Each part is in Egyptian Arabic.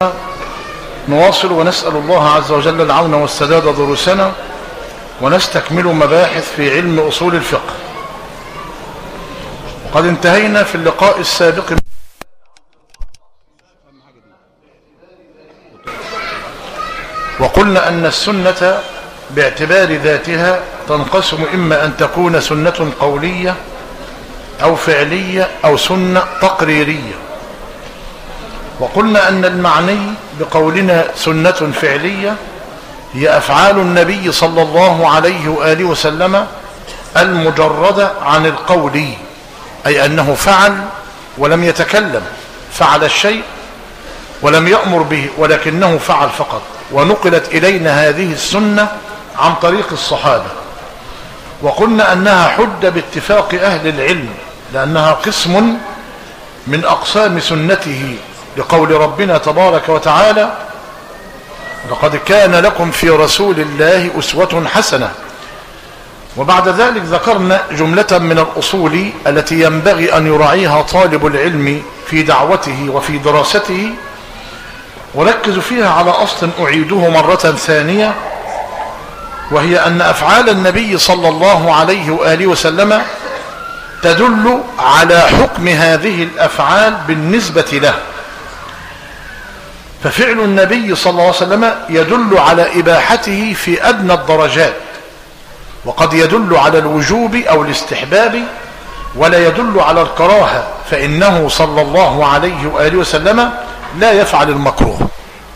نواصل ونسأل الله عز وجل العون والسداد دروسنا ونستكمل مباحث في علم أصول الفقه قد انتهينا في اللقاء السابق وقلنا أن السنة باعتبار ذاتها تنقسم إما أن تكون سنة قولية أو فعلية أو سنة تقريرية وقلنا أن المعني بقولنا سنة فعلية هي أفعال النبي صلى الله عليه وآله وسلم المجردة عن القول أي أنه فعل ولم يتكلم فعل الشيء ولم يأمر به ولكنه فعل فقط ونقلت إلينا هذه السنة عن طريق الصحابة وقلنا أنها حد باتفاق أهل العلم لأنها قسم من أقسام سنته لقول ربنا تبارك وتعالى لقد كان لكم في رسول الله أسوة حسنة وبعد ذلك ذكرنا جملة من الأصول التي ينبغي أن يراعيها طالب العلم في دعوته وفي دراسته وركز فيها على أصل أعيده مرة ثانية وهي أن أفعال النبي صلى الله عليه وآله وسلم تدل على حكم هذه الأفعال بالنسبة له ففعل النبي صلى الله عليه وسلم يدل على إباحته في أدنى الدرجات وقد يدل على الوجوب أو الاستحباب ولا يدل على الكراهة فإنه صلى الله عليه وآله وسلم لا يفعل المكروه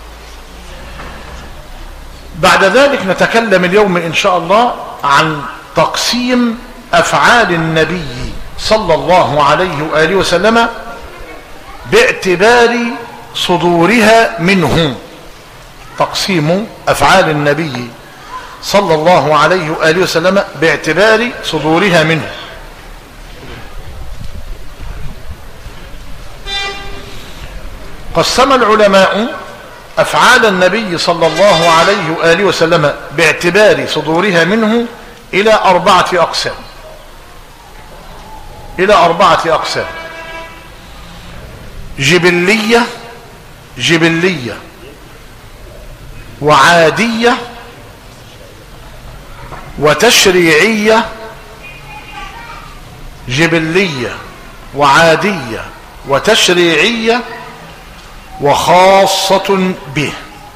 بعد ذلك نتكلم اليوم إن شاء الله عن تقسيم أفعال النبي صلى الله عليه وآله وسلم باعتبار صدورها منه تقسيم أفعال النبي صلى الله عليه وآله وسلم باعتبار صدورها منه قسم العلماء أفعال النبي صلى الله عليه وآله وسلم باعتبار صدورها منه إلى أربعة أقسام إلى أربعة أقسام جبلية جبلية وعادية وتشريعية جبلية وعادية وتشريعية وخاصة به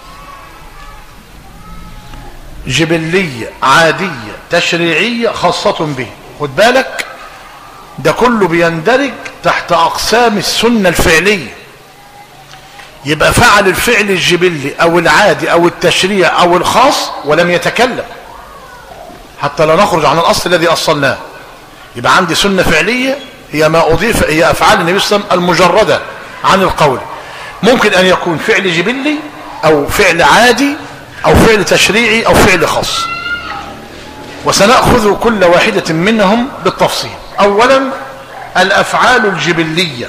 جبلية عادية تشريعية خاصة به خد بالك ده كله بيندرج تحت أقسام السنة الفعلية يبقى فعل الفعل الجبلي أو العادي أو التشريع أو الخاص ولم يتكلم حتى لا نخرج عن الأصل الذي أصلناه يبقى عندي سنة فعلية هي ما أضيف هي أفعال النبي صلى الله عليه وسلم المجردة عن القول ممكن أن يكون فعل جبلي أو فعل عادي أو فعل تشريعي أو فعل خاص وسنأخذ كل واحدة منهم بالتفصيل أولا الأفعال الجبلية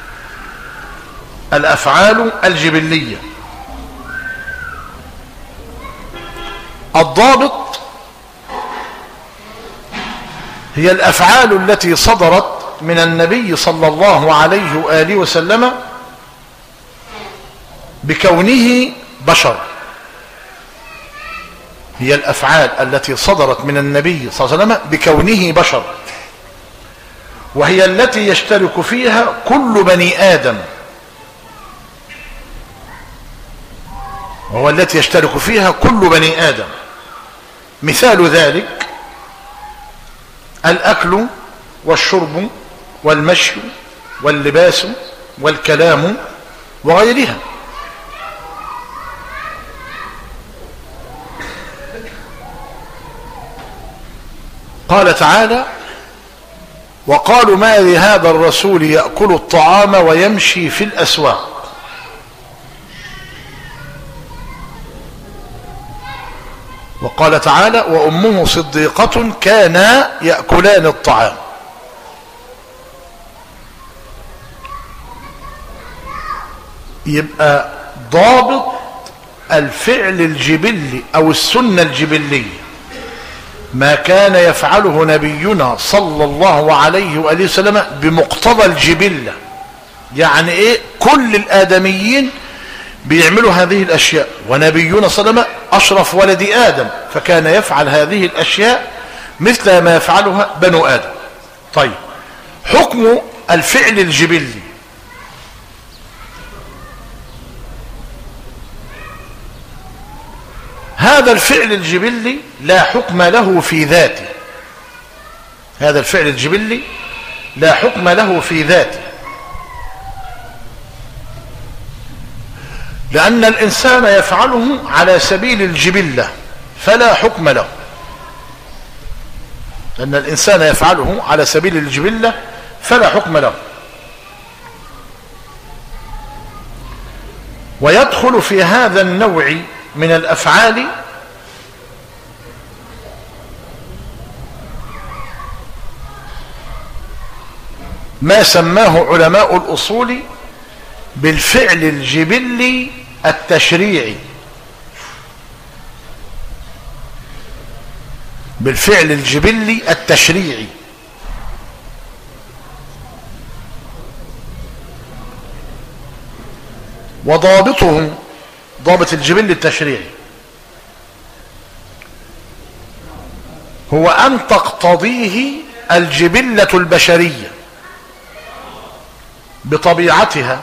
الأفعال الجبلية الضابط هي الأفعال التي صدرت من النبي صلى الله عليه وآله وسلم بكونه بشر هي الأفعال التي صدرت من النبي صلى الله عليه وسلم بكونه بشر وهي التي يشترك فيها كل بني آدم وهو التي يشترك فيها كل بني آدم مثال ذلك الأكل والشرب والمشي واللباس والكلام وغيرها قال تعالى وقالوا ما لهذا الرسول يأكل الطعام ويمشي في الأسواق وقال تعالى وأمه صديقة كانا يأكلان الطعام يبقى ضابط الفعل الجبلي أو السنة الجبلية ما كان يفعله نبينا صلى الله عليه وآله وسلم بمقتضى الجبلة يعني ايه كل الآدميين بيعملوا هذه الأشياء ونبينا صلى الله عليه وسلم أشرف ولد آدم فكان يفعل هذه الأشياء مثل ما يفعلها بنو آدم طيب حكم الفعل الجبلي هذا الفعل الجبلي لا حكم له في ذاته هذا الفعل الجبلي لا حكم له في ذاته لأن الإنسان يفعله على سبيل الجبلة فلا حكم له لأن الإنسان يفعله على سبيل الجبلة فلا حكم له ويدخل في هذا النوع من الأفعال ما سماه علماء الأصول بالفعل الجبلي التشريعي بالفعل الجبلي التشريعي وضابطه ضابط الجبل التشريعي هو أن تقتضيه الجبلة البشرية بطبيعتها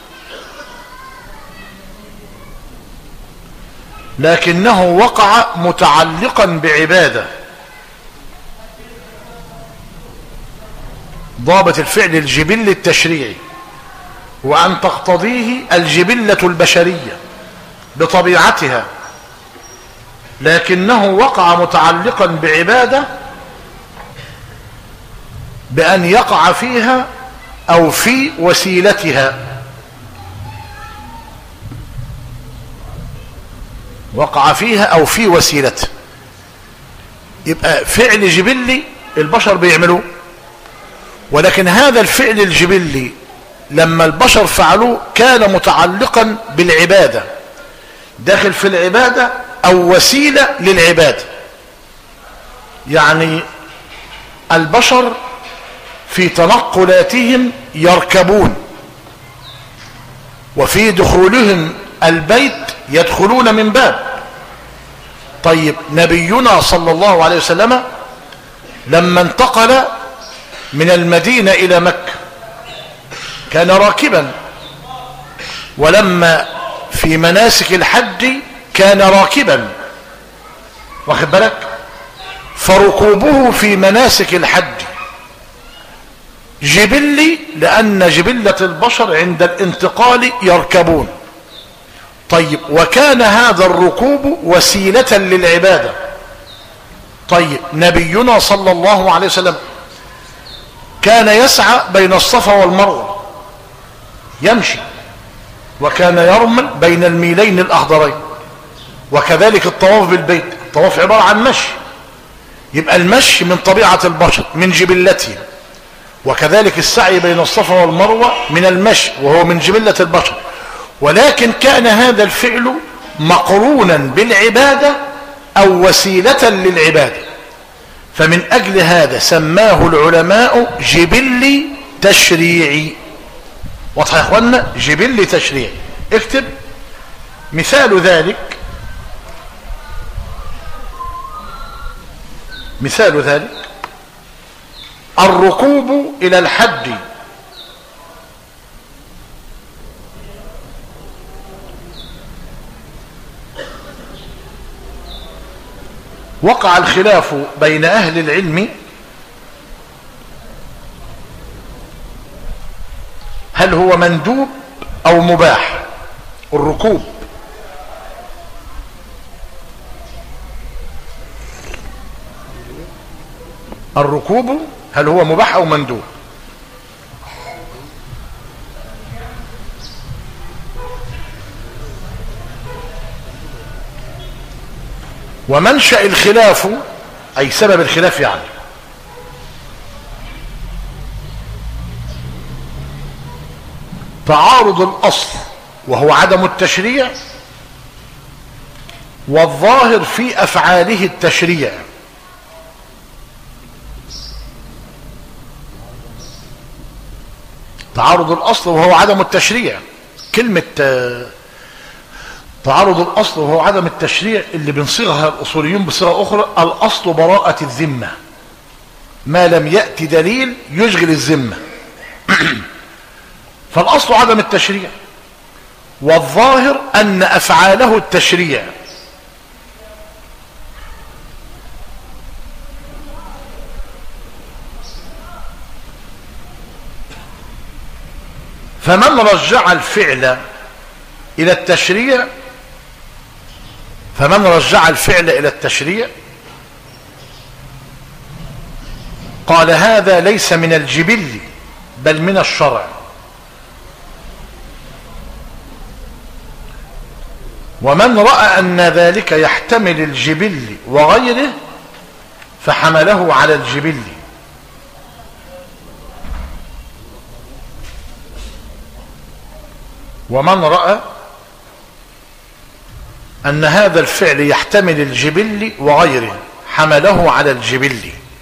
لكنه وقع متعلقا بعبادة ضابط الفعل الجبل التشريعي وأن تقتضيه الجبلة البشرية بطبيعتها لكنه وقع متعلقا بعبادة بأن يقع فيها أو في وسيلتها وقع فيها أو في وسيلته يبقى فعل جبلي البشر بيعملوه ولكن هذا الفعل الجبلي لما البشر فعلوه كان متعلقا بالعبادة داخل في العبادة أو وسيلة للعبادة يعني البشر في تنقلاتهم يركبون وفي دخولهم البيت يدخلون من باب طيب نبينا صلى الله عليه وسلم لما انتقل من المدينة إلى مكة كان راكبا ولما في مناسك الحج كان راكبا واخد بالك فركوبه في مناسك الحج جبلي لأن جبلة البشر عند الانتقال يركبون طيب وكان هذا الركوب وسيلة للعبادة طيب نبينا صلى الله عليه وسلم كان يسعى بين الصفا والمروة يمشي وكان يرمل بين الميلين الأخضرين وكذلك الطواف بالبيت الطواف عبارة عن مشي يبقى المشي من طبيعة البشر من جبلته وكذلك السعي بين الصفا والمروة من المشي وهو من جبلة البشر ولكن كان هذا الفعل مقرونا بالعبادة أو وسيلة للعبادة فمن أجل هذا سماه العلماء جبلي تشريعي واضح يا اخوانا جبلي تشريعي اكتب مثال ذلك مثال ذلك الركوب إلى الحج وقع الخلاف بين أهل العلم هل هو مندوب أو مباح الركوب الركوب هل هو مباح أو مندوب ومنشأ الخلاف أي سبب الخلاف يعني تعارض الأصل وهو عدم التشريع والظاهر في أفعاله التشريع تعارض الأصل وهو عدم التشريع كلمة تعارض الأصل وهو عدم التشريع اللي بنصيغها الأصوليون بصيغة أخرى الأصل براءة الذمة ما لم يأتي دليل يشغل الذمة فالأصل عدم التشريع والظاهر أن أفعاله التشريع فمن رجع الفعل إلى التشريع فمن رجع الفعل إلى التشريع قال هذا ليس من الجبل بل من الشرع ومن رأى أن ذلك يحتمل الجبل وغيره فحمله على الجبل ومن رأى أن هذا الفعل يحتمل الجبل وغيره حمله على الجبل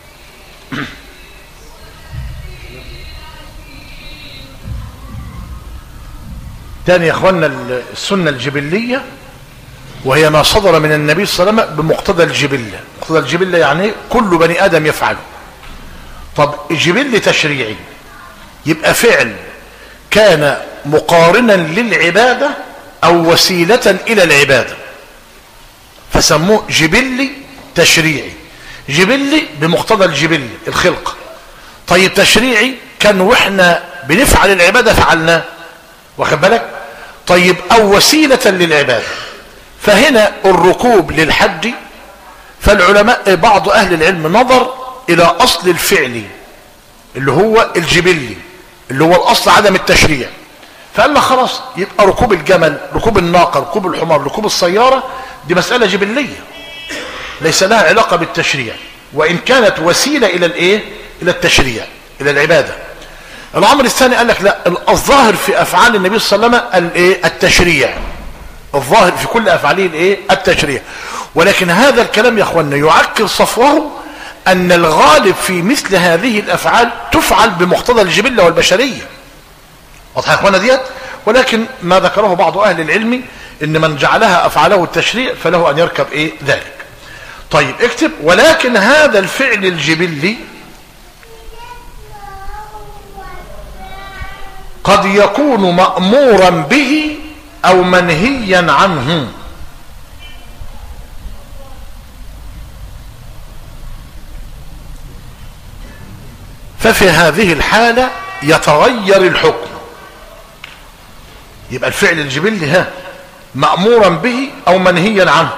تاني يا اخوانا السنة الجبلية وهي ما صدر من النبي صلى الله عليه وسلم بمقتضى الجبلة مقتضى الجبلة يعني كل بني آدم يفعله طب جبل تشريعي يبقى فعل كان مقارنا للعبادة أو وسيلة إلى العبادة فسموه جبلي تشريعي جبلي بمقتضى الجبل الخلق طيب تشريعي كان واحنا بنفعل العبادة فعلناه واخد بالك طيب او وسيلة للعبادة فهنا الركوب للحج فالعلماء بعض اهل العلم نظر الى اصل الفعل اللي هو الجبلي اللي هو الاصل عدم التشريع فقال لك خلاص يبقى ركوب الجمل ركوب الناقة ركوب الحمار ركوب السيارة دي مسألة جبلية ليس لها علاقة بالتشريع وإن كانت وسيلة إلى الإيه إلى التشريع إلى العبادة الأمر الثاني قال لك لا الظاهر في أفعال النبي صلى الله عليه وسلم الإيه التشريع الظاهر في كل أفعاله الإيه التشريع ولكن هذا الكلام يا أخوانا يعكر صفوه أن الغالب في مثل هذه الأفعال تفعل بمقتضى الجبلة والبشرية واضح يا أخوانا ديت ولكن ما ذكره بعض أهل العلم إن من جعلها أفعاله التشريع فله أن يركب إيه ذلك طيب اكتب ولكن هذا الفعل الجبلي قد يكون مأمورا به أو منهيا عنه ففي هذه الحالة يتغير الحكم يبقى الفعل الجبلي ها مأمورا به أو منهيا عنه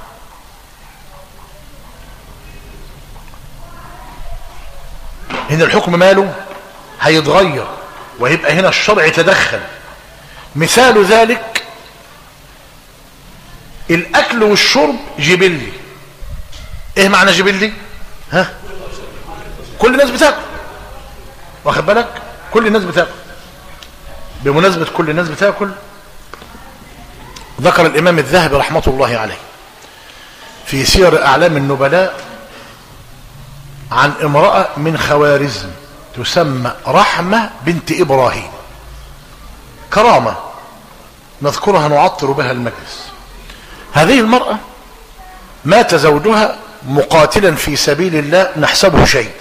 هنا الحكم ماله هيتغير ويبقى هنا الشرع يتدخل مثال ذلك الاكل والشرب جبلي ايه معنى جبلي ها كل الناس بتاكل واخد بالك كل الناس بتاكل بمناسبة كل الناس بتاكل ذكر الامام الذهبي رحمة الله عليه في سير اعلام النبلاء عن امرأة من خوارزم تسمى رحمة بنت إبراهيم كرامة نذكرها نعطر بها المجلس هذه المرأة مات زوجها مقاتلا في سبيل الله نحسبه شهيدا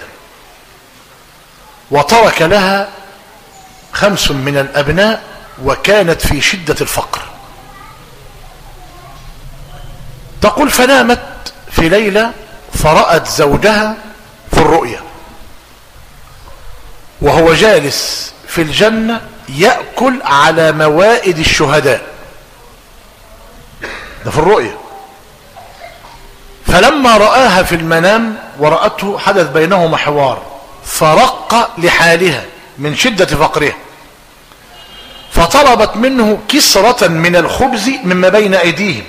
وترك لها خمس من الأبناء وكانت في شدة الفقر تقول فنامت في ليلة فرأت زوجها في الرؤيا وهو جالس في الجنة يأكل على موائد الشهداء ده في الرؤيا فلما رآها في المنام ورأته حدث بينهما حوار فرق لحالها من شدة فقرها فطلبت منه كسرة من الخبز مما بين أيديهم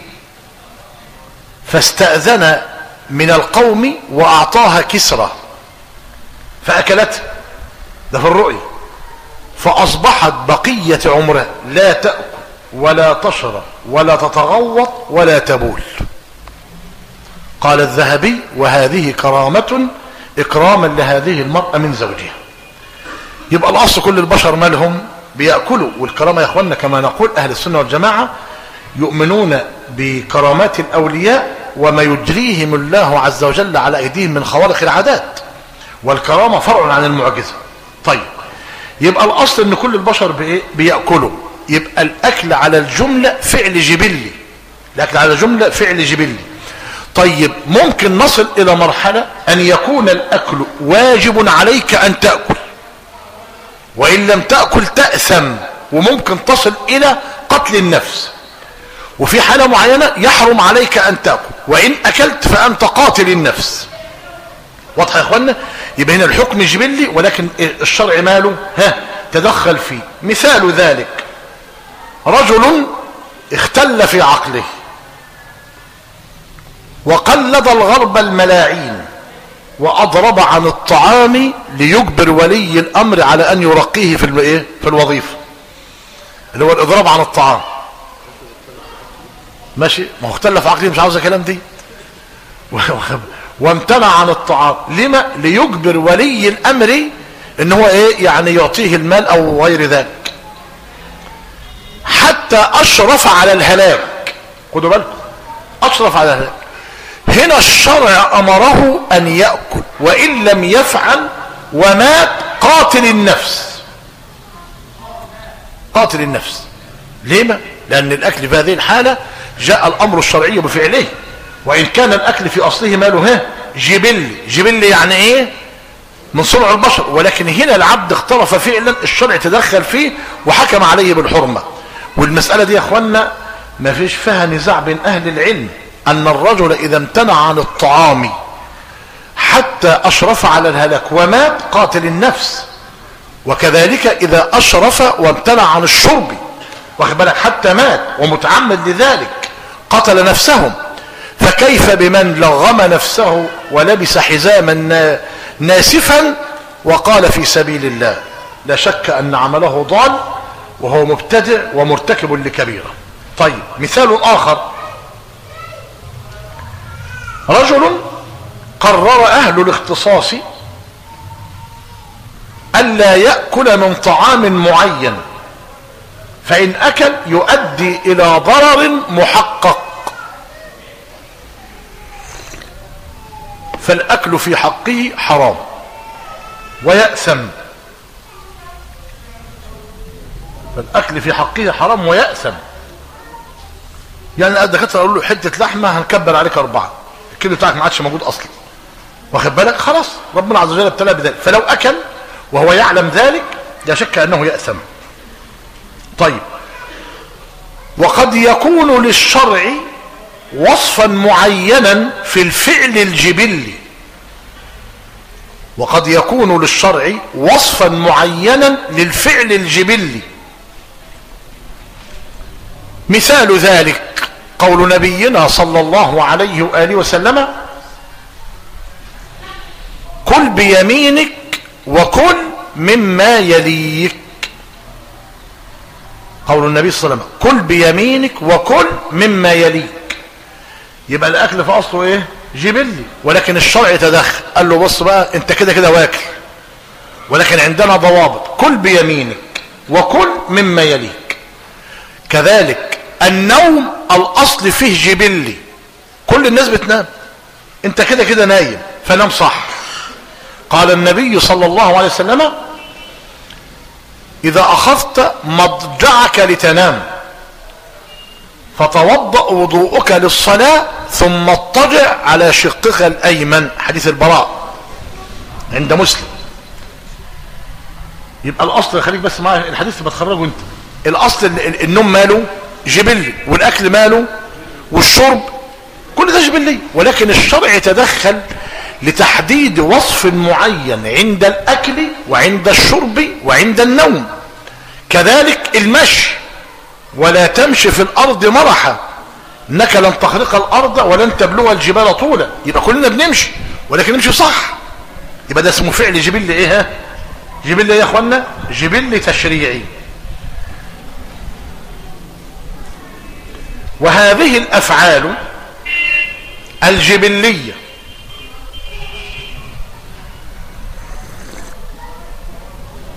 فاستأذن من القوم وأعطاها كسرة فأكلته ده في الرؤيا فأصبحت بقية عمرها لا تأكل ولا تشرب ولا تتغوط ولا تبول قال الذهبي وهذه كرامة إكراما لهذه المرأة من زوجها يبقى الأصل كل البشر مالهم بيأكلوا والكرامة يا أخوانا كما نقول أهل السنة والجماعة يؤمنون بكرامات الأولياء وما يجريهم الله عز وجل على أيديهم من خوارق العادات والكرامة فرع عن المعجزة طيب يبقى الأصل أن كل البشر بإيه؟ بيأكلوا يبقى الأكل على الجملة فعل جبلي الأكل على الجملة فعل جبلي طيب ممكن نصل إلى مرحلة أن يكون الأكل واجب عليك أن تأكل وإن لم تأكل تأثم وممكن تصل إلى قتل النفس وفي حالة معينة يحرم عليك أن تأكل وإن أكلت فأنت قاتل النفس واضح يا إخوانا يبقى هنا الحكم جبلي ولكن الشرع ماله ها تدخل فيه مثال ذلك رجل اختل في عقله وقلد الغرب الملاعين وأضرب عن الطعام ليجبر ولي الأمر على أن يرقيه في الايه في الوظيفة اللي هو الإضراب عن الطعام ماشي ما هو اختل في عقله مش عاوز الكلام دي وامتنع عن الطعام لما ليجبر ولي الأمر ان هو ايه يعني يعطيه المال او غير ذلك حتى اشرف على الهلاك خدوا بالكم اشرف على الهلاك هنا الشرع امره ان يأكل وان لم يفعل ومات قاتل النفس قاتل النفس لما لان الاكل في هذه الحالة جاء الامر الشرعي بفعله وان كان الاكل في اصله ماله ها جبل جبل يعني ايه من صنع البشر ولكن هنا العبد اقترف فعلا الشرع تدخل فيه وحكم عليه بالحرمة والمسألة دي يا اخوانا ما فيش فيها نزاع بين اهل العلم ان الرجل اذا امتنع عن الطعام حتى اشرف على الهلاك ومات قاتل النفس وكذلك اذا اشرف وامتنع عن الشرب واخد بالك حتى مات ومتعمد لذلك قتل نفسهم فكيف بمن لغم نفسه ولبس حزاما ناسفا وقال في سبيل الله لا شك ان عمله ضال وهو مبتدع ومرتكب لكبيرة طيب مثال اخر رجل قرر اهل الاختصاص الا يأكل من طعام معين فان اكل يؤدي الى ضرر محقق فالاكل في حقه حرام ويأثم فالاكل في حقه حرام ويأثم يعني الدكاتره اقول له حته لحمه هنكبر عليك اربعه الكيلو بتاعك ما عادش موجود اصلا واخد بالك خلاص ربنا عز وجل ابتلاه بذلك فلو اكل وهو يعلم ذلك لا شك انه يأثم طيب وقد يكون للشرع وصفا معينا في الفعل الجبلي وقد يكون للشرع وصفا معينا للفعل الجبلي مثال ذلك قول نبينا صلى الله عليه وآله وسلم كل بيمينك وكل مما يليك قول النبي صلى الله عليه وسلم كل بيمينك وكل مما يليك يبقى الاكل في اصله ايه جبلي ولكن الشرع يتدخل قال له بص بقى انت كده كده واكل ولكن عندنا ضوابط كل بيمينك وكل مما يليك كذلك النوم الاصل فيه جبلي كل الناس بتنام انت كده كده نايم فنام صح قال النبي صلى الله عليه وسلم اذا اخذت مضجعك لتنام فتوضأ وضوءك للصلاة ثم اضطجع على شقك الأيمن حديث البراء عند مسلم يبقى الأصل خليك بس معايا الحديث بتخرجه انت الأصل النوم ماله جبلي والأكل ماله والشرب كل ده جبلي ولكن الشرع يتدخل لتحديد وصف معين عند الأكل وعند الشرب وعند النوم كذلك المشي ولا تمشي في الارض مرحا انك لن تخرق الارض ولن تبلغ الجبال طولا يبقى كلنا بنمشي ولكن نمشي صح يبقى ده اسمه فعل جبل ايه ها جبل ايه يا اخوانا جبل تشريعي وهذه الافعال الجبليه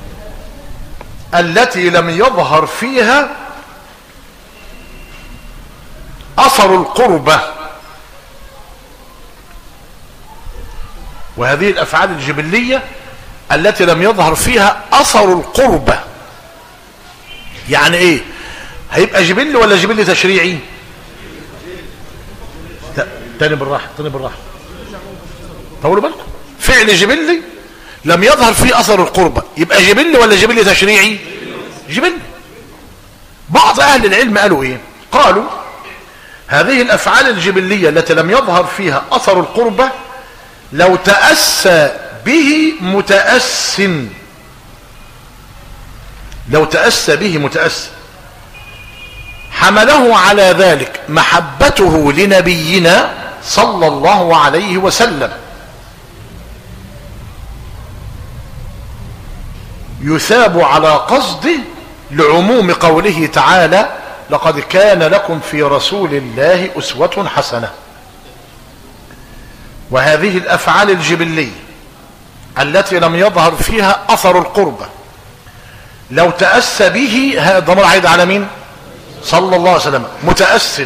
التي لم يظهر فيها اثر القربة وهذه الافعال الجبلية التي لم يظهر فيها اثر القربة يعني ايه هيبقى جبلي ولا جبلي تشريعي تاني بالراحة تاني بالراحة طولوا بالكم فعل جبلي لم يظهر فيه اثر القربة يبقى جبلي ولا جبلي تشريعي جبلي بعض اهل العلم قالوا ايه قالوا هذه الافعال الجبلية التي لم يظهر فيها اثر القربة لو تأسى به متأس لو تأسى به متأس حمله على ذلك محبته لنبينا صلى الله عليه وسلم يثاب على قصده لعموم قوله تعالى لقد كان لكم في رسول الله أسوة حسنة وهذه الأفعال الجبلية التي لم يظهر فيها أثر القربة لو تأسى به هذا ضمير عيد على مين صلى الله عليه وسلم متأس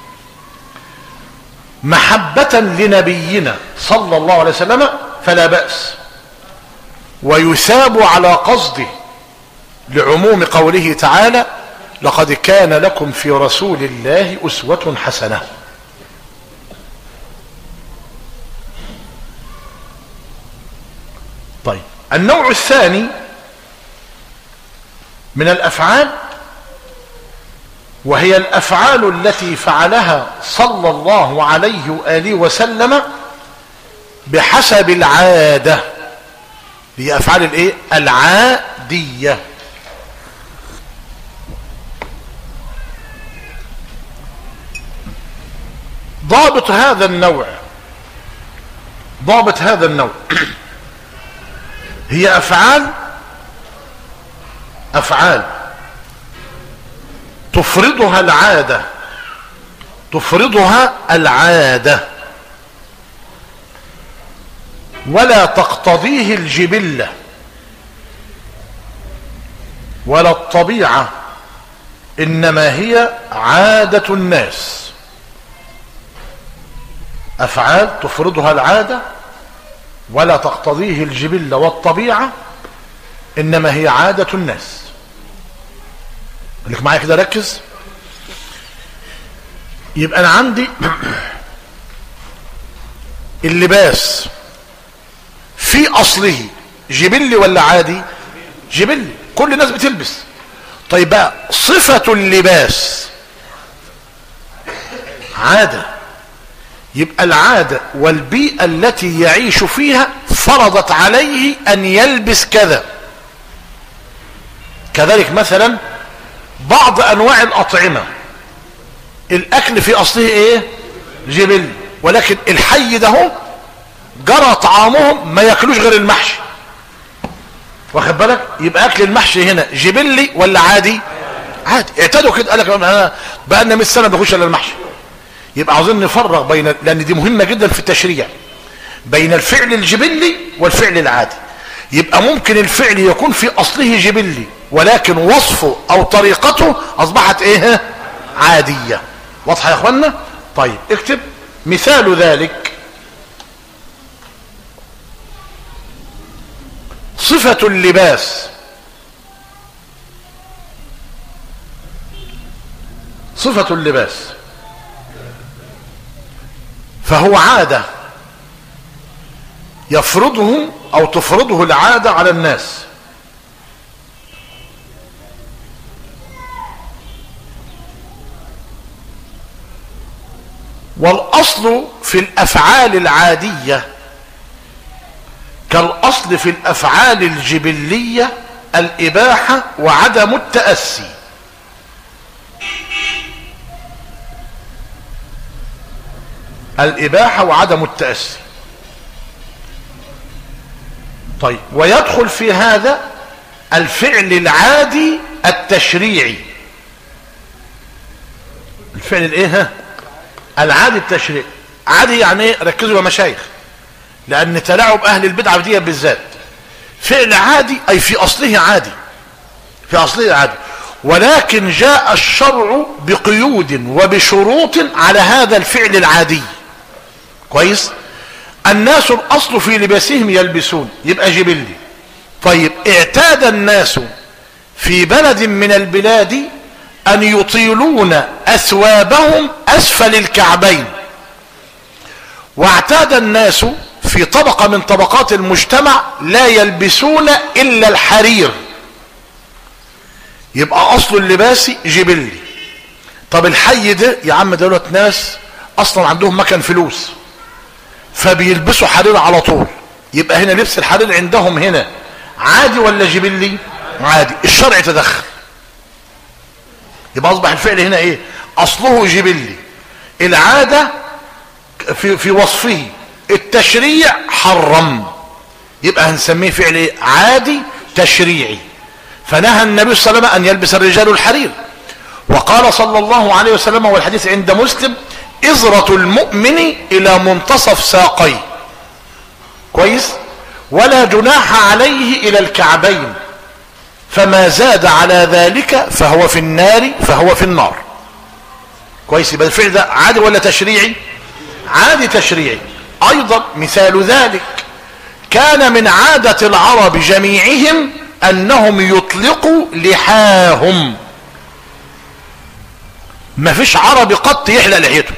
محبة لنبينا صلى الله عليه وسلم فلا بأس ويثاب على قصده لعموم قوله تعالى لقد كان لكم في رسول الله أسوة حسنة طيب النوع الثاني من الأفعال وهي الأفعال التي فعلها صلى الله عليه وآله وسلم بحسب العادة هي أفعال الإيه؟ العادية ضابط هذا النوع ضابط هذا النوع هي أفعال أفعال تفرضها العادة تفرضها العادة ولا تقتضيه الجبلة ولا الطبيعة إنما هي عادة الناس أفعال تفرضها العادة ولا تقتضيه الجبلة والطبيعة إنما هي عادة الناس لك معايا كده ركز يبقى أنا عندي اللباس في أصله جبلي ولا عادي جبلي كل الناس بتلبس طيب بقى صفة اللباس عادة يبقى العادة والبيئة التي يعيش فيها فرضت عليه أن يلبس كذا كذلك مثلا بعض أنواع الأطعمة الأكل في أصله إيه جبل ولكن الحي ده هو جرى طعامهم ما ياكلوش غير المحشي واخد بالك يبقى اكل المحشي هنا جبلي ولا عادي عادي اعتادوا كده قال لك انا بقى لنا 100 سنه بخش الا المحشي يبقى عاوزين نفرق بين لان دي مهمه جدا في التشريع بين الفعل الجبلي والفعل العادي يبقى ممكن الفعل يكون في اصله جبلي ولكن وصفه او طريقته اصبحت ايه عاديه واضحه يا اخوانا طيب اكتب مثال ذلك صفة اللباس صفة اللباس فهو عادة يفرضه او تفرضه العادة على الناس والاصل في الافعال العاديه كالأصل في الأفعال الجبلية الإباحة وعدم التأسي الإباحة وعدم التأسي طيب ويدخل في هذا الفعل العادي التشريعي الفعل الايه العادي التشريعي عادي يعني ايه ركزوا يا مشايخ لأن تلاعب أهل البدعة دي بالذات فعل عادي أي في أصله عادي في أصله عادي ولكن جاء الشرع بقيود وبشروط على هذا الفعل العادي كويس الناس الاصل في لباسهم يلبسون يبقى جبلي طيب اعتاد الناس في بلد من البلاد ان يطيلون اثوابهم اسفل الكعبين واعتاد الناس في طبقة من طبقات المجتمع لا يلبسون الا الحرير يبقى اصل اللباس جبلي طب الحي ده يا عم دولت ناس اصلا عندهم مكان فلوس فبيلبسوا حرير على طول يبقى هنا لبس الحرير عندهم هنا عادي ولا جبلي عادي الشرع تدخل يبقى اصبح الفعل هنا ايه اصله جبلي العادة في, في وصفه التشريع حرم يبقى هنسميه فعل ايه عادي تشريعي فنهى النبي صلى الله عليه وسلم ان يلبس الرجال الحرير وقال صلى الله عليه وسلم والحديث عند مسلم ازرة المؤمن الى منتصف ساقيه كويس ولا جناح عليه الى الكعبين فما زاد على ذلك فهو في النار فهو في النار كويس يبقى الفعل ده عادي ولا تشريعي عادي تشريعي ايضا مثال ذلك كان من عادة العرب جميعهم انهم يطلقوا لحاهم ما فيش عربي قط يحلق لحيته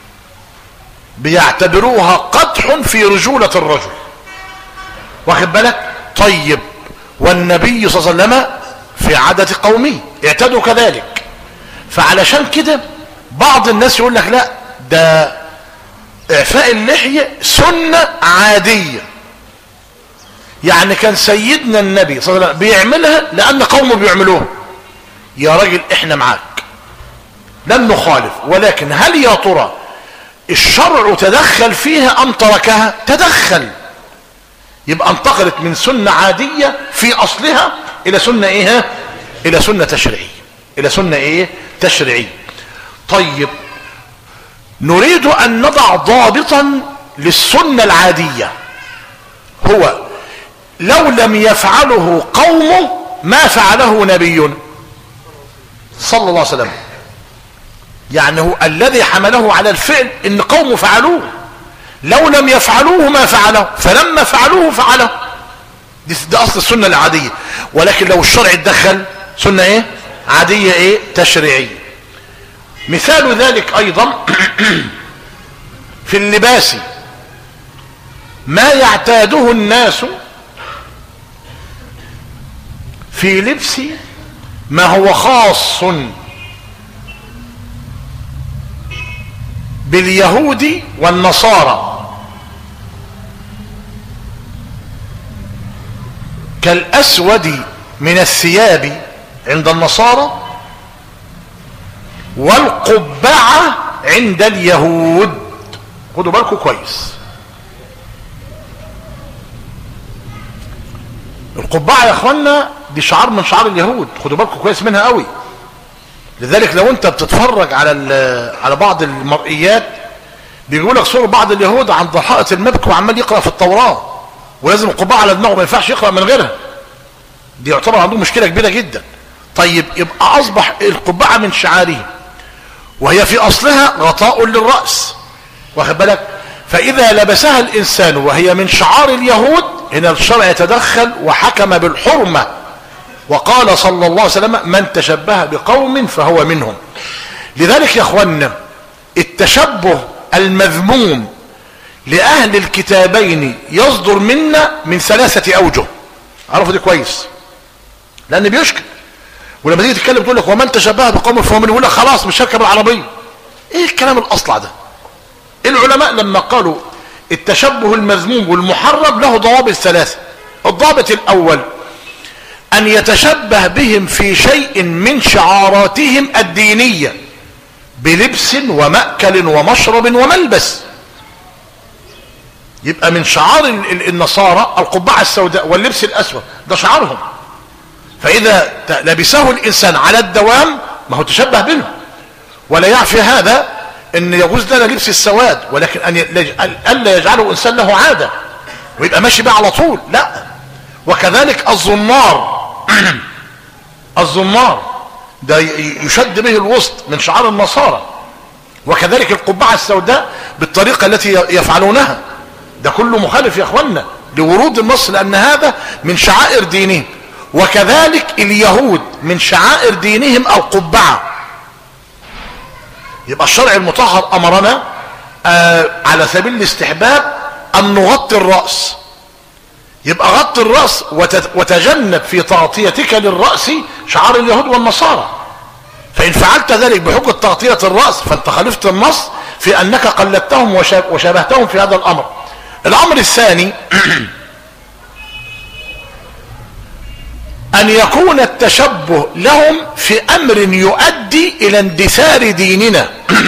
بيعتبروها قدح في رجولة الرجل واخد بالك طيب والنبي صلى الله عليه وسلم في عادة قومه اعتدوا كذلك فعلشان كده بعض الناس يقول لك لا ده اعفاء اللحية سنة عادية يعني كان سيدنا النبي صلى الله عليه وسلم بيعملها لان قومه بيعملوها يا راجل احنا معاك لن نخالف ولكن هل يا ترى الشرع تدخل فيها ام تركها تدخل يبقى انتقلت من سنة عادية في اصلها الى سنة ايه الى سنة تشريعية الى سنة ايه تشريعية طيب نريد ان نضع ضابطا للسنة العادية هو لو لم يفعله قومه ما فعله نبي صلى الله عليه وسلم يعني هو الذي حمله على الفعل ان قومه فعلوه لو لم يفعلوه ما فعله فلما فعلوه فعله دي, دي اصل السنة العادية ولكن لو الشرع اتدخل سنة ايه عادية ايه تشريعية مثال ذلك ايضا في اللباس ما يعتاده الناس في لبس ما هو خاص باليهود والنصارى كالاسود من الثياب عند النصارى والقبعة عند اليهود خدوا بالكم كويس القبعة يا اخوانا دي شعار من شعار اليهود خدوا بالكم كويس منها قوي لذلك لو انت بتتفرج على على بعض المرئيات بيقول لك صور بعض اليهود عند حائط المبكى وعمال يقرا في التوراه ولازم القبعه على دماغه ما ينفعش يقرا من غيرها دي يعتبر عندهم مشكله كبيره جدا طيب يبقى اصبح القبعه من شعاره وهي في اصلها غطاء للراس واخد بالك فاذا لبسها الانسان وهي من شعار اليهود هنا الشرع يتدخل وحكم بالحرمه وقال صلى الله عليه وسلم من تشبه بقوم فهو منهم لذلك يا اخوانا التشبه المذموم لأهل الكتابين يصدر منا من ثلاثة أوجه عرفوا دي كويس لأن بيشكل ولما تيجي تتكلم تقول لك ومن تشبه بقوم فهو منهم يقول لك خلاص مش هركب العربية ايه الكلام الأصلع ده العلماء لما قالوا التشبه المذموم والمحرم له ضوابط ثلاثة الضابط الأول أن يتشبه بهم في شيء من شعاراتهم الدينية بلبس ومأكل ومشرب وملبس يبقى من شعار النصارى القبعة السوداء واللبس الأسود ده شعارهم فإذا لبسه الإنسان على الدوام ما هو تشبه بهم ولا يعفي هذا ان يجوز لنا لبس السواد ولكن ان الا يجعله انسان له عاده ويبقى ماشي بيه على طول لا وكذلك الزمار الزمار ده يشد به الوسط من شعار النصارى وكذلك القبعة السوداء بالطريقة التي يفعلونها ده كله مخالف يا اخوانا لورود النص لان هذا من شعائر دينهم وكذلك اليهود من شعائر دينهم القبعة يبقى الشرع المطهر امرنا آه على سبيل الاستحباب ان نغطي الرأس يبقى غطي الرأس وتجنب في تغطيتك للرأس شعار اليهود والنصارى فإن فعلت ذلك بحكم تغطية الرأس فانت خالفت النص في أنك قلدتهم وشابهتهم في هذا الأمر الأمر الثاني أن يكون التشبه لهم في أمر يؤدي إلى اندثار ديننا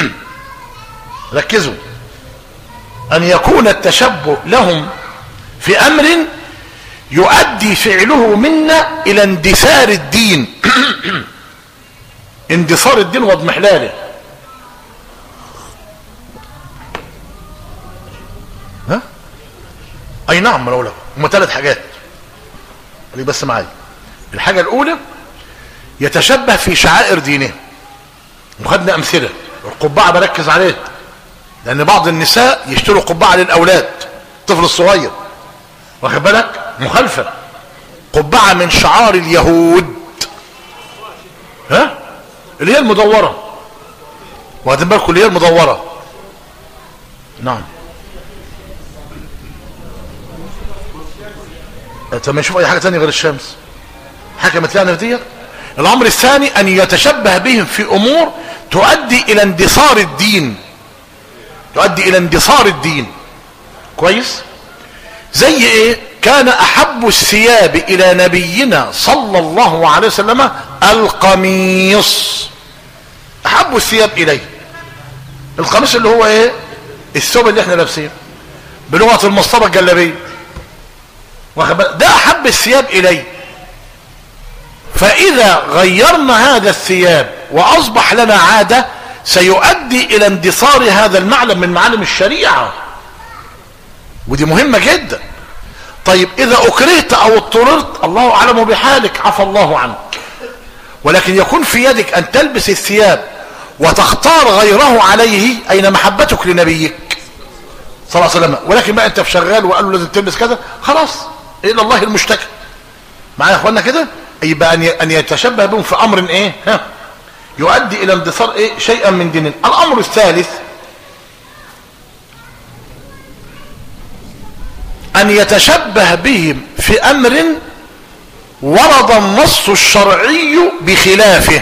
ركزوا أن يكون التشبه لهم في أمر يؤدي فعله منا إلى اندثار الدين اندثار الدين واضمحلاله ها اي نعم ما اقول هم ثلاث حاجات خليك بس معايا الحاجه الاولى يتشبه في شعائر دينه وخدنا امثله القبعه بركز عليه لان بعض النساء يشتروا قبعه للاولاد الطفل الصغير واخد بالك مخالفه قبعه من شعار اليهود ها اللي هي المدورة واخدين بالكم اللي هي المدورة نعم طب نشوف اي حاجة تانية غير الشمس حكمت لنا في ديت الامر الثاني ان يتشبه بهم في امور تؤدي الى اندثار الدين تؤدي الى اندثار الدين كويس زي ايه كان احب الثياب الى نبينا صلى الله عليه وسلم القميص احب الثياب اليه القميص اللي هو ايه الثوب اللي احنا لابسينه بلغه المصطبه الجلابيه ده احب الثياب اليه فاذا غيرنا هذا الثياب واصبح لنا عاده سيؤدي الى اندثار هذا المعلم من معالم الشريعه ودي مهمه جدا طيب اذا اكرهت او اضطررت الله اعلم بحالك عفى الله عنك ولكن يكون في يدك ان تلبس الثياب وتختار غيره عليه اين محبتك لنبيك صلى الله عليه وسلم ولكن بقى انت في شغال وقالوا لازم تلبس كذا خلاص الى الله المشتكى معايا يا اخوانا كده يبقى ان ان يتشبه بهم في امر ايه ها يؤدي الى اندثار ايه شيئا من دين الامر الثالث ان يتشبه بهم في امر ورد النص الشرعي بخلافه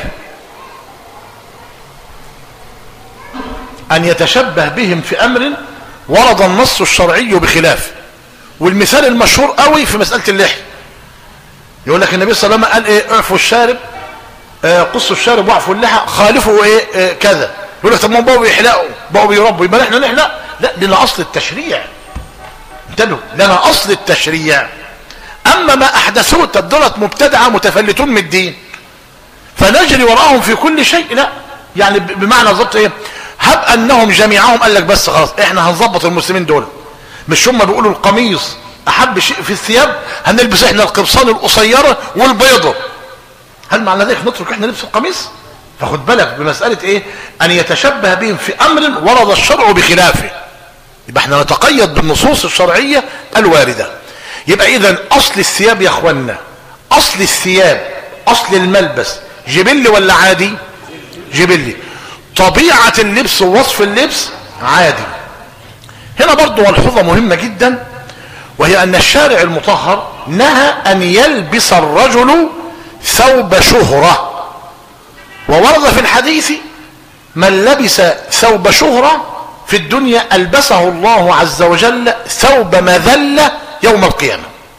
ان يتشبه بهم في امر ورد النص الشرعي بخلافه والمثال المشهور قوي في مسألة اللحية يقول لك النبي صلى الله عليه وسلم قال ايه اعفوا الشارب آه قصوا الشارب واعفوا اللحى خالفوا ايه آه كذا يقول لك طب ما بقوا بيحلقوا بقوا بيربوا يبقى احنا نحلق لا لنا اصل التشريع انتبهوا لنا اصل التشريع اما ما احدثوه تدرت مبتدعه متفلتون من الدين فنجري وراهم في كل شيء لا يعني بمعنى ضبط ايه هب انهم جميعهم قال لك بس خلاص احنا هنظبط المسلمين دول مش هم بيقولوا القميص احب شيء في الثياب هنلبس احنا القبصان القصيره والبيضه هل معنى ذلك نترك احنا لبس القميص فخد بالك بمساله ايه ان يتشبه بهم في امر ورد الشرع بخلافه يبقى احنا نتقيد بالنصوص الشرعيه الوارده يبقى اذا اصل الثياب يا اخوانا اصل الثياب اصل الملبس جبلي ولا عادي جبلي طبيعة اللبس ووصف اللبس عادي هنا برضو ملحوظة مهمة جدا وهي ان الشارع المطهر نهى ان يلبس الرجل ثوب شهرة وورد في الحديث من لبس ثوب شهرة في الدنيا البسه الله عز وجل ثوب مذلة يوم القيامة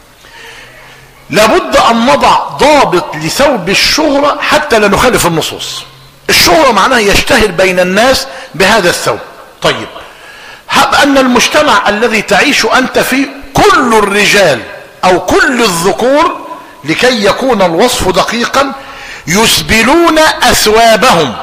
لابد ان نضع ضابط لثوب الشهرة حتى لا نخالف النصوص الشهرة معناها يشتهر بين الناس بهذا الثوب طيب هب ان المجتمع الذي تعيش انت فيه كل الرجال او كل الذكور لكي يكون الوصف دقيقا يسبلون اثوابهم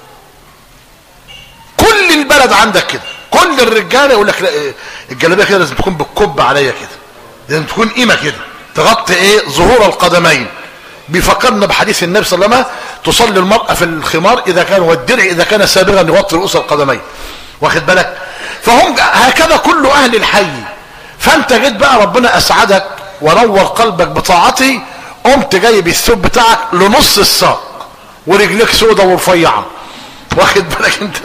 كل البلد عندك كده كل الرجاله يقول لك لا الجلابيه كده لازم تكون بالكب عليا كده لازم تكون قيمه كده تغطي ايه ظهور القدمين بيفكرنا بحديث النبي صلى الله عليه وسلم تصلي المرأة في الخمار إذا كان والدرع إذا كان سابغا يغطي رؤوس القدمين واخد بالك فهم هكذا كل أهل الحي فأنت جيت بقى ربنا أسعدك ونور قلبك بطاعته قمت جايب الثوب بتاعك لنص الساق ورجلك سودة ورفيعة واخد بالك انت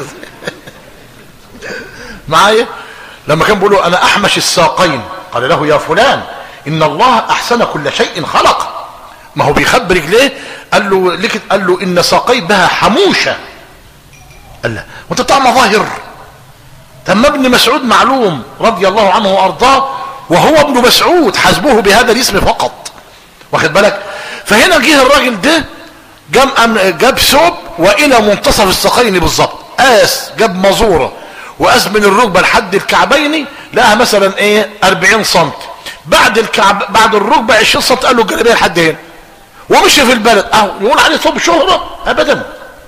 معايا لما كان بيقولوا انا احمش الساقين قال له يا فلان ان الله احسن كل شيء خلق ما هو بيخبر رجليه قال له لك قال له ان ساقي بها حموشه قال له وانت بتاع مظاهر تم ابن مسعود معلوم رضي الله عنه وارضاه وهو ابن مسعود حسبه بهذا الاسم فقط واخد بالك فهنا جه الراجل ده جاب جاب ثوب والى منتصف الساقين بالظبط قاس جاب مزوره وقاس من الركبه لحد الكعبين لقاها مثلا ايه 40 سم بعد الكعب بعد الركبه 20 سم قال له الجلابيه لحد هنا ومشي في البلد اهو يقول عليه ثوب شهره ابدا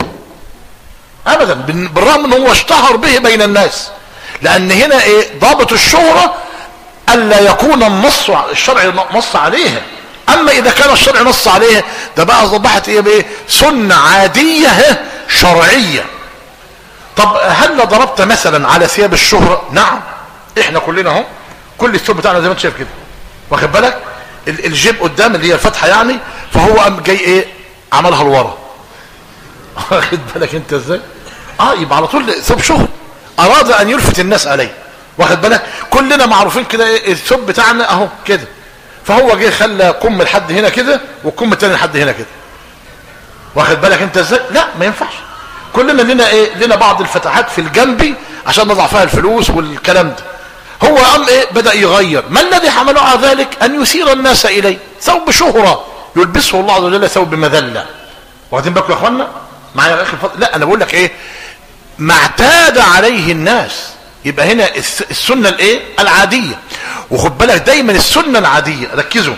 ابدا بالرغم ان هو اشتهر به بين الناس لان هنا ايه ضابط الشهره الا يكون النص الشرع نص عليها اما اذا كان الشرع نص عليها ده بقى اصبحت ايه بايه سنه عاديه شرعيه طب هل ضربت مثلا على ثياب الشهرة نعم احنا كلنا اهو كل الثوب بتاعنا زي ما انت شايف كده واخد بالك الجيب قدام اللي هي الفتحه يعني فهو قام جاي ايه عملها لورا واخد بالك انت ازاي اه يبقى على طول ثوب شهر اراد ان يلفت الناس عليه واخد بالك كلنا معروفين كده ايه الثوب بتاعنا اهو كده فهو جه خلى كم لحد هنا كده والكم التاني لحد هنا كده واخد بالك انت ازاي لا ما ينفعش كلنا لنا ايه لنا بعض الفتحات في الجنب عشان نضع فيها الفلوس والكلام ده هو قام ايه بدا يغير ما الذي حمله على ذلك ان يثير الناس اليه ثوب شهره يلبسه الله عز وجل ثوب مذله واخدين بالكم يا اخوانا معايا يا اخي الفضل لا انا بقول لك ايه ما اعتاد عليه الناس يبقى هنا السنه الايه العاديه وخد بالك دايما السنه العاديه ركزوا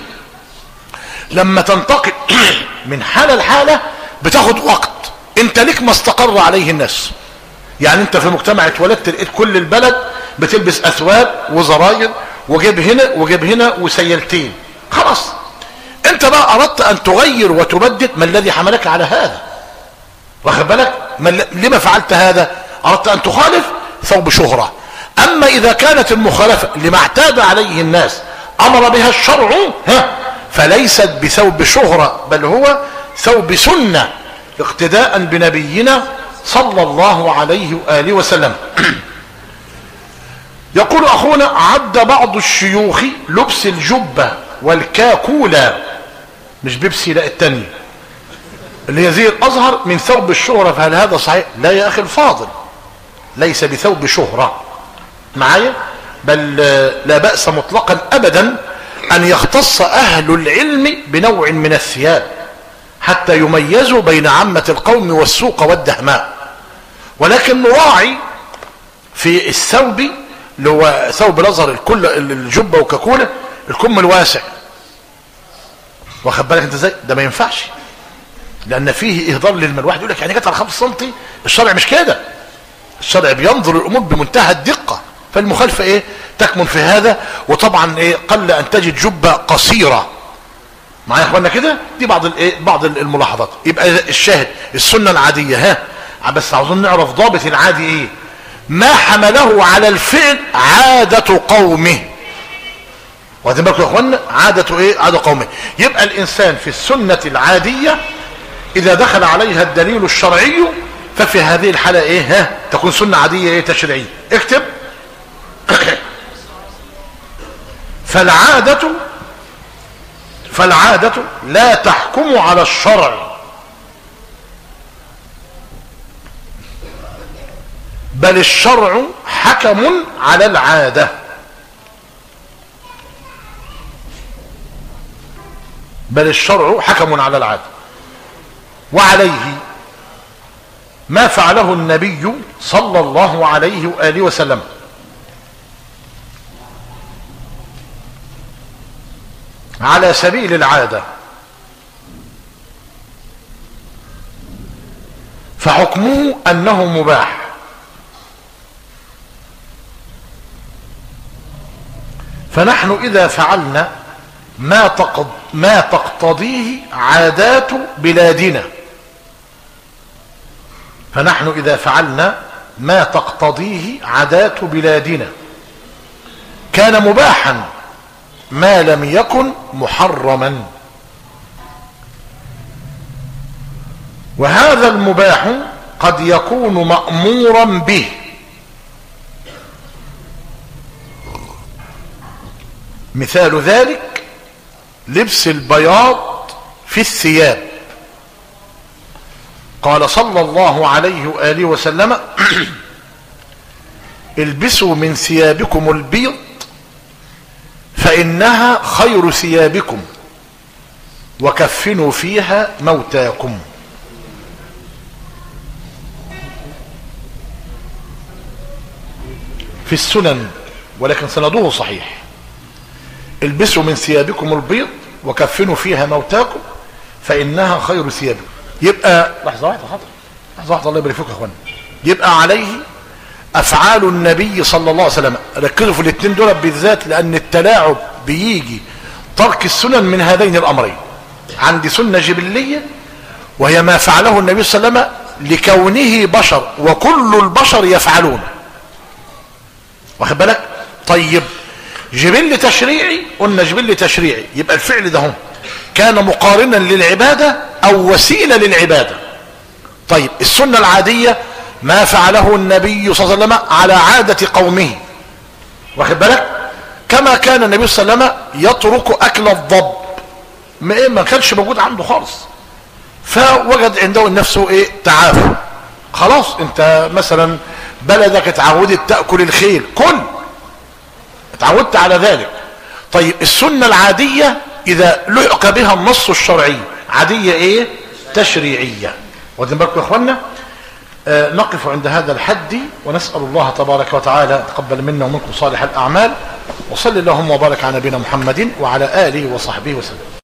لما تنتقل من حاله لحاله بتاخد وقت انت ليك ما استقر عليه الناس يعني انت في مجتمع اتولدت لقيت كل البلد بتلبس اثواب وزراير وجيب هنا وجيب هنا وسيلتين خلاص انت بقى اردت ان تغير وتبدد ما الذي حملك على هذا واخد بالك لما فعلت هذا اردت ان تخالف ثوب شهرة اما اذا كانت المخالفة لما اعتاد عليه الناس امر بها الشرع ها فليست بثوب شهرة بل هو ثوب سنة اقتداء بنبينا صلى الله عليه وآله وسلم يقول أخونا عد بعض الشيوخ لبس الجبة والكاكولا مش بيبسي لا التاني اللي هي زي الأزهر من ثوب الشهرة فهل هذا صحيح لا يا أخي الفاضل ليس بثوب شهرة معايا بل لا بأس مطلقا أبدا أن يختص أهل العلم بنوع من الثياب حتى يميزوا بين عامة القوم والسوق والدهماء ولكن نراعي في الثوب اللي هو ثوب الازهر الكل الجبه وكاكوله الكم الواسع واخد بالك انت ازاي ده ما ينفعش لان فيه اهدار للمال واحد يقول لك يعني جت على 5 سم الشرع مش كده الشرع بينظر الامور بمنتهى الدقه فالمخالفه ايه تكمن في هذا وطبعا ايه قل ان تجد جبه قصيره معايا يا اخوانا كده دي بعض الايه بعض الملاحظات يبقى الشاهد السنه العاديه ها بس عاوزين نعرف ضابط العادي ايه ما حمله على الفعل عادة قومه واخدين بالكم يا اخوانا عادة ايه عادة قومه يبقى الانسان في السنة العادية اذا دخل عليها الدليل الشرعي ففي هذه الحالة ايه ها تكون سنة عادية ايه تشريعية اكتب فالعادة فالعادة لا تحكم على الشرع بل الشرع حكم على العادة بل الشرع حكم على العادة وعليه ما فعله النبي صلى الله عليه وآله وسلم على سبيل العادة فحكمه أنه مباح فنحن إذا فعلنا ما, تقض ما تقتضيه عادات بلادنا فنحن إذا فعلنا ما تقتضيه عادات بلادنا كان مباحا ما لم يكن محرما وهذا المباح قد يكون مأمورا به مثال ذلك لبس البياض في الثياب قال صلى الله عليه وآله وسلم البسوا من ثيابكم البيض فإنها خير ثيابكم وكفنوا فيها موتاكم في السنن ولكن سنده صحيح البسوا من ثيابكم البيض وكفنوا فيها موتاكم فإنها خير ثيابكم يبقى لحظة واحدة حاضر لحظة واحدة الله يبارك فيك يا اخوانا يبقى عليه افعال النبي صلى الله عليه وسلم ركزوا في الاثنين دول بالذات لان التلاعب بيجي ترك السنن من هذين الامرين عندي سنة جبلية وهي ما فعله النبي صلى الله عليه وسلم لكونه بشر وكل البشر يفعلون واخد بالك طيب جبل تشريعي قلنا جبل تشريعي يبقى الفعل ده هم كان مقارنا للعبادة او وسيلة للعبادة طيب السنة العادية ما فعله النبي صلى الله عليه وسلم على عادة قومه واخد بالك كما كان النبي صلى الله عليه وسلم يترك اكل الضب ما, إيه ما كانش موجود عنده خالص فوجد عنده نفسه ايه تعافى خلاص انت مثلا بلدك اتعودت تأكل الخيل كل اتعودت على ذلك طيب السنة العادية اذا لحق بها النص الشرعي عادية ايه تشريعية واخدين بالكم يا اخوانا آه نقف عند هذا الحد ونسأل الله تبارك وتعالى تقبل منا ومنكم صالح الأعمال وصل اللهم وبارك على نبينا محمد وعلى آله وصحبه وسلم